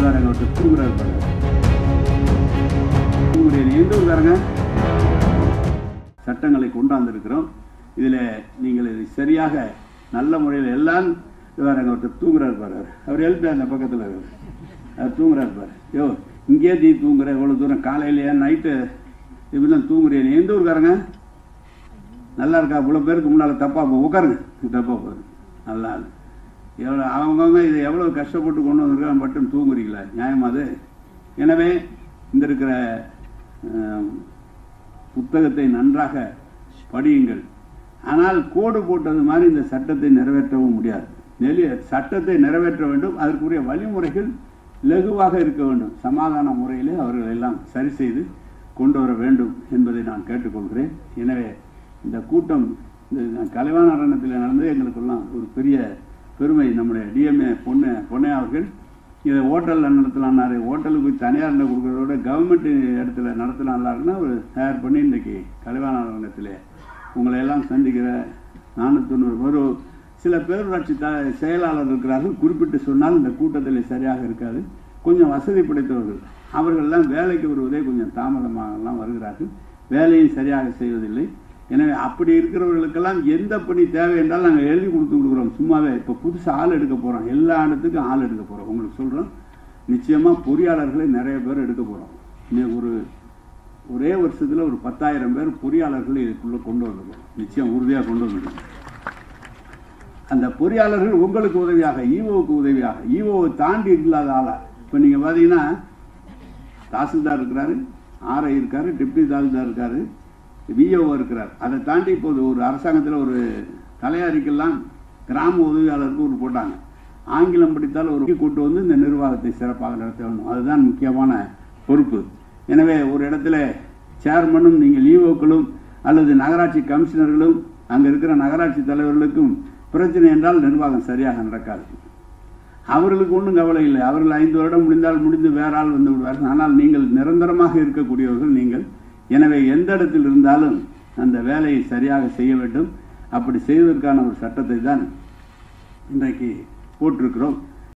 வேற எங்க ஒருத்தர் தூங்குறாரு பாருங்க தூங்குறீங்க எந்த ஊருக்காரங்க சட்டங்களை கொண்டாந்திருக்கிறோம் இதில் நீங்கள் இது சரியாக நல்ல முறையில் எல்லாம் வேற அங்கே ஒருத்தர் தூங்குறாரு பாரு அவர். அவர் எழுப்பி அந்த பக்கத்தில் இருக்கார் அவர் தூங்குறாரு பாரு யோ இங்கேயே நீ தூங்குற இவ்வளோ தூரம் காலையிலேயே நைட்டு இப்படிலாம் தூங்குறிய நீ எந்த ஊருக்காரங்க நல்லா இருக்கா இவ்வளோ பேருக்கு முன்னால் தப்பா போ உட்காருங்க தப்பா போகுது நல்லா இருக்கு. எவ்வளோ அவங்கவுங்க இதை எவ்வளோ கஷ்டப்பட்டு கொண்டு வந்திருக்காங்க மட்டும் தூங்குறீங்களா நியாயமா அது எனவே இந்த இருக்கிற அஹ், புத்தகத்தை நன்றாக படியுங்கள் ஆனால் கோடு போட்டது மாதிரி இந்த சட்டத்தை நிறைவேற்றவும் முடியாது நெளிய சட்டத்தை நிறைவேற்ற வேண்டும் அதற்குரிய வழிமுறைகள் லகுவாக இருக்க வேண்டும் சமாதான முறையிலே அவர்கள் எல்லாம் சரி செய்து கொண்டு வர வேண்டும் என்பதை நான் கேட்டுக்கொள்கிறேன் எனவே இந்த கூட்டம் இந்த கலைவாண அரங்கத்தில் நடந்தது எங்களுக்கெல்லாம் ஒரு பெரிய பெருமை நம்முடைய டிஎம்ஏ பொண்ணு பொன்னையா அவர்கள் இதை ஹோட்டலில் நடத்தலான்னாரு ஹோட்டலுக்கு போய் தனியார்ல கொடுக்கறத விட கவர்மெண்ட் இடத்துல நடத்தலாம்னா ஒரு தயார் பண்ணி இன்றைக்கி கலைவாண அரங்கத்தில் உங்களை எல்லாம் சந்திக்கிற நானூற்றொண்ணூறு ஒரு சில பேரூராட்சி த செயலாளர் இருக்கிறார்கள் குறிப்பிட்டு சொன்னால் இந்த கூட்டத்தில் சரியாக இருக்காது கொஞ்சம் வசதி படைத்தவர்கள் அவர்கள்லாம் வேலைக்கு வருவதே கொஞ்சம் தாமதமாகலாம் வருகிறார்கள் வேலையும் சரியாக செய்வதில்லை எனவே அப்படி இருக்கிறவர்களுக்கெல்லாம் எந்த பணி தேவை என்றால் நாங்கள் எழுதி கொடுத்து கொடுக்குறோம் சும்மாவே இப்போ புதுசாக ஆள் எடுக்க போகிறோம் எல்லா இடத்துக்கும் ஆள் எடுக்க போகிறோம் உங்களுக்கு சொல்கிறோம் நிச்சயமாக பொறியாளர்களை நிறைய பேர் எடுக்க போகிறோம் இன்னும் ஒரு ஒரே வருஷத்தில் ஒரு பத்தாயிரம் பேர் பொறியாளர்களை இதுக்குள்ளே கொண்டு வந்துடும் நிச்சயம் உறுதியாக கொண்டு வந்துடும் அந்த பொறியாளர்கள் உங்களுக்கு உதவியாக ஈவோவுக்கு உதவியாக ஈவோவை தாண்டி இல்லாத ஆளா இப்போ நீங்கள் பார்த்தீங்கன்னா தாசில்தார் இருக்கிறாரு ஆர்ஐ இருக்காரு டெப்டி தாசில்தார் இருக்காரு விஓ இருக்கிறார் அதை தாண்டி இப்போது ஒரு அரசாங்கத்தில் ஒரு தலையாரிக்கெல்லாம் கிராம உதவியாளருக்கு ஒரு போட்டாங்க ஆங்கிலம் படித்தால் ஒரு கூட்டு வந்து இந்த நிர்வாகத்தை சிறப்பாக நடத்த வேண்டும் அதுதான் முக்கியமான பொறுப்பு எனவே ஒரு இடத்துல சேர்மனும் நீங்கள் ஈஓக்களும் அல்லது நகராட்சி கமிஷனர்களும் அங்கே இருக்கிற நகராட்சி தலைவர்களுக்கும் பிரச்சனை என்றால் நிர்வாகம் சரியாக நடக்காது அவர்களுக்கு ஒன்றும் கவலை இல்லை அவர்கள் ஐந்து வருடம் முடிந்தால் முடிந்து வேற ஆள் வந்து விடுவார்கள் ஆனால் நீங்கள் நிரந்தரமாக இருக்கக்கூடியவர்கள் நீங்கள் எனவே எந்த இடத்தில் இருந்தாலும் அந்த வேலையை சரியாக செய்ய வேண்டும் அப்படி செய்வதற்கான ஒரு சட்டத்தை தான் இன்றைக்கு போட்டிருக்கிறோம்